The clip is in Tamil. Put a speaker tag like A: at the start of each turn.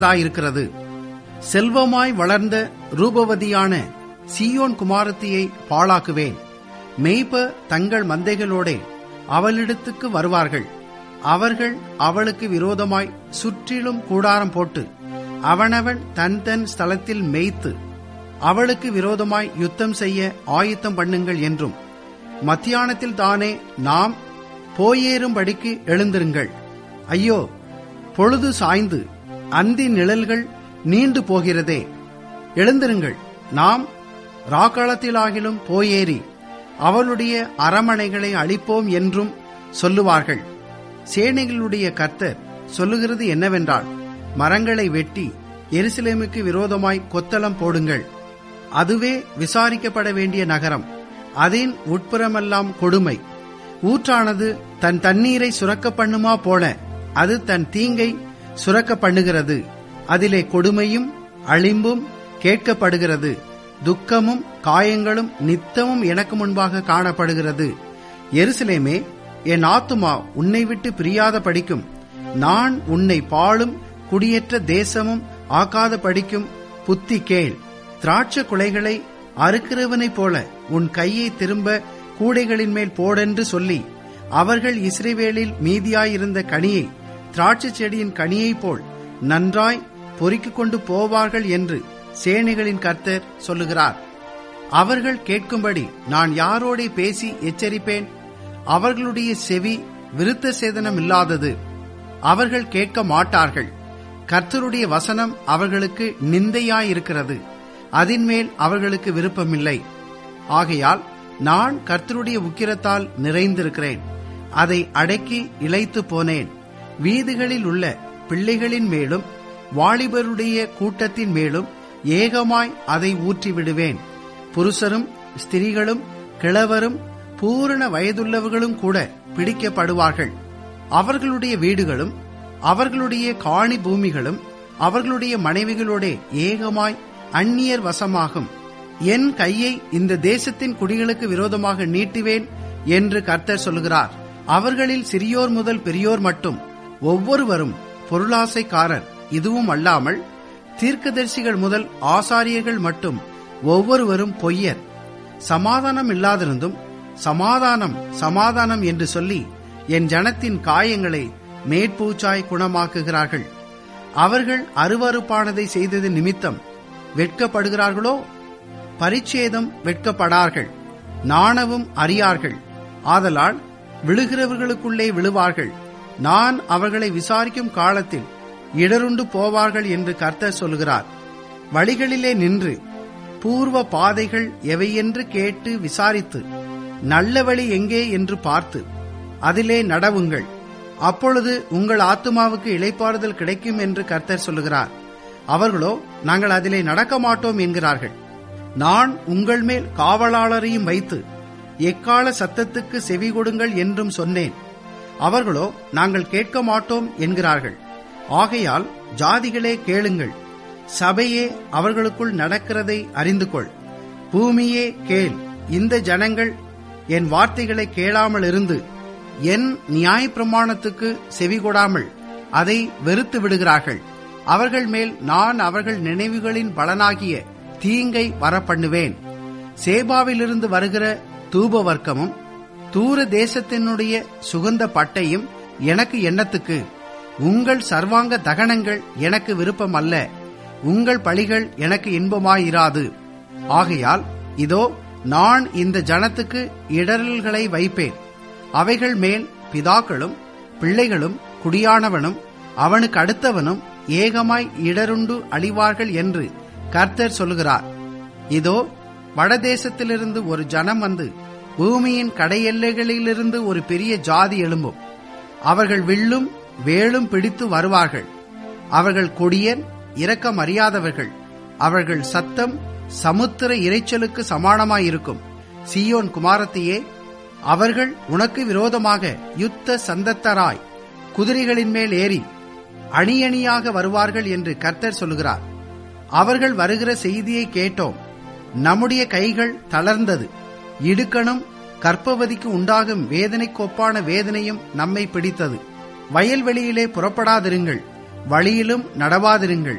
A: இருக்கிறது செல்வமாய் வளர்ந்த ரூபவதியான சீயோன் குமாரத்தியை பாழாக்குவேன் மெய்ப்ப தங்கள் மந்தைகளோடே அவளிடத்துக்கு வருவார்கள் அவர்கள் அவளுக்கு விரோதமாய் சுற்றிலும் கூடாரம் போட்டு அவனவன் தன் தன் ஸ்தலத்தில் மேய்த்து அவளுக்கு விரோதமாய் யுத்தம் செய்ய ஆயத்தம் பண்ணுங்கள் என்றும் மத்தியானத்தில் தானே நாம் போயேறும்படிக்கு எழுந்திருங்கள் ஐயோ பொழுது சாய்ந்து அந்தி நிழல்கள் நீண்டு போகிறதே எழுந்திருங்கள் நாம் ராக்களத்திலாகிலும் போயேறி அவளுடைய அரமனைகளை அழிப்போம் என்றும் சொல்லுவார்கள் சேனைகளுடைய கர்த்தர் சொல்லுகிறது என்னவென்றால் மரங்களை வெட்டி எருசலேமுக்கு விரோதமாய் கொத்தளம் போடுங்கள் அதுவே விசாரிக்கப்பட வேண்டிய நகரம் அதன் உட்புறமெல்லாம் கொடுமை ஊற்றானது தன் தண்ணீரை சுரக்க பண்ணுமா போல அது தன் தீங்கை சுரக்க பண்ணுகிறது அதிலே கொடுமையும் அழிம்பும் கேட்கப்படுகிறது துக்கமும் காயங்களும் நித்தமும் எனக்கு முன்பாக காணப்படுகிறது எருசலேமே என் ஆத்துமா உன்னை விட்டு பிரியாத படிக்கும் நான் உன்னை பாழும் குடியேற்ற தேசமும் ஆக்காத படிக்கும் புத்தி கேள் திராட்ச குலைகளை அறுக்கிறவனைப் போல உன் கையை திரும்ப கூடைகளின் மேல் போடென்று சொல்லி அவர்கள் இஸ்ரேவேலில் மீதியாயிருந்த கனியை திராட்சை செடியின் கனியைப் போல் நன்றாய் பொறுக்கிக் கொண்டு போவார்கள் என்று சேனைகளின் கர்த்தர் சொல்லுகிறார் அவர்கள் கேட்கும்படி நான் யாரோடே பேசி எச்சரிப்பேன் அவர்களுடைய செவி விருத்த சேதனம் இல்லாதது அவர்கள் கேட்க மாட்டார்கள் கர்த்தருடைய வசனம் அவர்களுக்கு நிந்தையாயிருக்கிறது அதின்மேல் அவர்களுக்கு விருப்பமில்லை ஆகையால் நான் கர்த்தருடைய உக்கிரத்தால் நிறைந்திருக்கிறேன் அதை அடக்கி இழைத்து போனேன் வீதிகளில் உள்ள பிள்ளைகளின் மேலும் வாலிபருடைய கூட்டத்தின் மேலும் ஏகமாய் அதை ஊற்றி விடுவேன் புருஷரும் ஸ்திரீகளும் கிழவரும் பூரண வயதுள்ளவர்களும் கூட பிடிக்கப்படுவார்கள் அவர்களுடைய வீடுகளும் அவர்களுடைய காணி பூமிகளும் அவர்களுடைய மனைவிகளோட ஏகமாய் அந்நியர் வசமாகும் என் கையை இந்த தேசத்தின் குடிகளுக்கு விரோதமாக நீட்டுவேன் என்று கர்த்தர் சொல்கிறார் அவர்களில் சிறியோர் முதல் பெரியோர் மட்டும் ஒவ்வொருவரும் பொருளாசைக்காரர் இதுவும் அல்லாமல் தீர்க்கதரிசிகள் முதல் ஆசாரியர்கள் மட்டும் ஒவ்வொருவரும் பொய்யர் சமாதானம் இல்லாதிருந்தும் சமாதானம் சமாதானம் என்று சொல்லி என் ஜனத்தின் காயங்களை மேற்பூச்சாய் குணமாக்குகிறார்கள் அவர்கள் அருவறுப்பானதை செய்தது நிமித்தம் வெட்கப்படுகிறார்களோ பரிச்சேதம் வெட்கப்படார்கள் நாணவும் அறியார்கள் ஆதலால் விழுகிறவர்களுக்குள்ளே விழுவார்கள் நான் அவர்களை விசாரிக்கும் காலத்தில் இடருண்டு போவார்கள் என்று கர்த்தர் சொல்கிறார் வழிகளிலே நின்று பூர்வ பாதைகள் எவையென்று கேட்டு விசாரித்து நல்ல வழி எங்கே என்று பார்த்து அதிலே நடவுங்கள் அப்பொழுது உங்கள் ஆத்துமாவுக்கு இளைப்பாறுதல் கிடைக்கும் என்று கர்த்தர் சொல்லுகிறார் அவர்களோ நாங்கள் அதிலே நடக்க மாட்டோம் என்கிறார்கள் நான் உங்கள் மேல் காவலாளரையும் வைத்து எக்கால சத்தத்துக்கு செவி கொடுங்கள் என்றும் சொன்னேன் அவர்களோ நாங்கள் கேட்க மாட்டோம் என்கிறார்கள் ஆகையால் ஜாதிகளே கேளுங்கள் சபையே அவர்களுக்குள் நடக்கிறதை அறிந்து கொள் பூமியே கேள் இந்த ஜனங்கள் என் வார்த்தைகளை கேளாமல் இருந்து என் நியாய பிரமாணத்துக்கு செவி கொடாமல் அதை வெறுத்து விடுகிறார்கள் அவர்கள் மேல் நான் அவர்கள் நினைவுகளின் பலனாகிய தீங்கை வரப்பண்ணுவேன் சேபாவிலிருந்து வருகிற தூப வர்க்கமும் தூர தேசத்தினுடைய சுகந்த பட்டையும் எனக்கு எண்ணத்துக்கு உங்கள் சர்வாங்க தகனங்கள் எனக்கு விருப்பம் அல்ல உங்கள் பழிகள் எனக்கு இன்பமாயிராது ஆகையால் இதோ நான் இந்த ஜனத்துக்கு இடரல்களை வைப்பேன் அவைகள் மேல் பிதாக்களும் பிள்ளைகளும் குடியானவனும் அவனுக்கு அடுத்தவனும் ஏகமாய் இடருண்டு அழிவார்கள் என்று கர்த்தர் சொல்லுகிறார் இதோ வடதேசத்திலிருந்து ஒரு ஜனம் வந்து பூமியின் கடையெல்லைகளிலிருந்து ஒரு பெரிய ஜாதி எழும்பும் அவர்கள் வில்லும் வேலும் பிடித்து வருவார்கள் அவர்கள் கொடியன் இரக்கம் அறியாதவர்கள் அவர்கள் சத்தம் சமுத்திர இறைச்சலுக்கு சமானமாயிருக்கும் சியோன் குமாரத்தையே அவர்கள் உனக்கு விரோதமாக யுத்த சந்தத்தராய் குதிரைகளின் மேல் ஏறி அணியணியாக வருவார்கள் என்று கர்த்தர் சொல்லுகிறார் அவர்கள் வருகிற செய்தியை கேட்டோம் நம்முடைய கைகள் தளர்ந்தது இடுக்கணும் கற்பவதிக்கு உண்டாகும் வேதனைக்கு ஒப்பான வேதனையும் நம்மை பிடித்தது வயல்வெளியிலே புறப்படாதிருங்கள் வழியிலும் நடவாதிருங்கள்